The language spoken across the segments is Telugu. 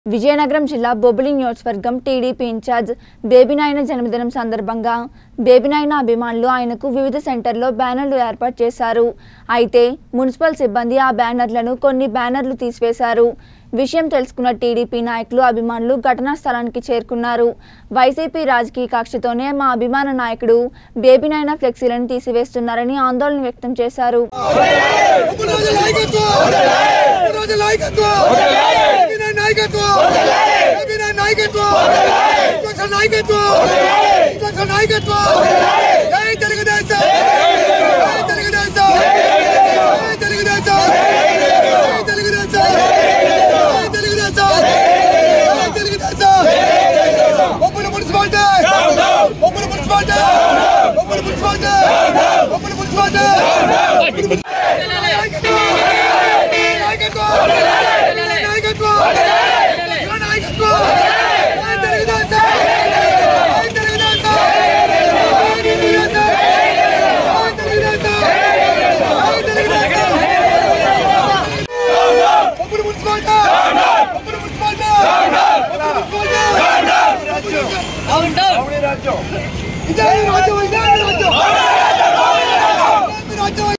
విజయనగరం జిల్లా బొబ్బిలి నియోజకవర్గం టీడీపీ ఇన్ఛార్జ్ బేబీనాయన జన్మదినం సందర్భంగా బేబీనాయన అభిమానులు ఆయనకు వివిధ సెంటర్లో బ్యానర్లు ఏర్పాటు చేశారు అయితే మున్సిపల్ సిబ్బంది ఆ బ్యానర్లను కొన్ని బ్యానర్లు తీసివేశారు విషయం తెలుసుకున్న టీడీపీ నాయకులు అభిమానులు ఘటనా స్థలానికి చేరుకున్నారు వైసీపీ రాజకీయ కక్షతోనే మా అభిమాన నాయకుడు బేబీనాయన ఫ్లెక్సీలను తీసివేస్తున్నారని ఆందోళన వ్యక్తం చేశారు రోజు నాయకత్వం రోజు నాయకత్వం అభినయ నాయకత్వం అభినయ నాయకత్వం ఇంకొక నాయకత్వం ఇంకొక నాయకత్వం జై తెలుగుదేశం జై తెలుగుదేశం జై తెలుగుదేశం జై తెలుగుదేశం జై తెలుగుదేశం జై తెలుగుదేశం ఒబ్బుల మున్సిపాలిటీ ఒబ్బుల మున్సిపాలిటీ ఒబ్బుల మున్సిపాలిటీ ఒబ్బుల మున్సిపాలిటీ ఇదే రాజ్యం ఇదే రాజ్యం రాజ్యం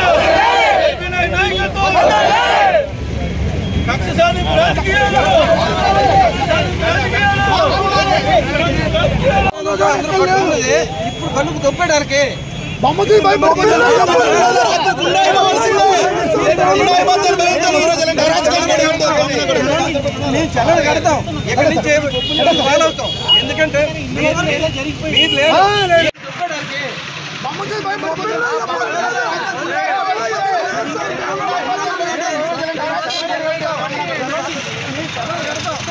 ఇప్పుడు కళ్ళుకు దొబ్బేడానికి బొమ్మకి మేము చల్లలు కడతాం ఎక్కడి నుంచి ఎక్కడ ఫాలో అవుతాం ఎందుకంటే మీరు మీరు లేదు దొబ్బేడానికి బొమ్మకి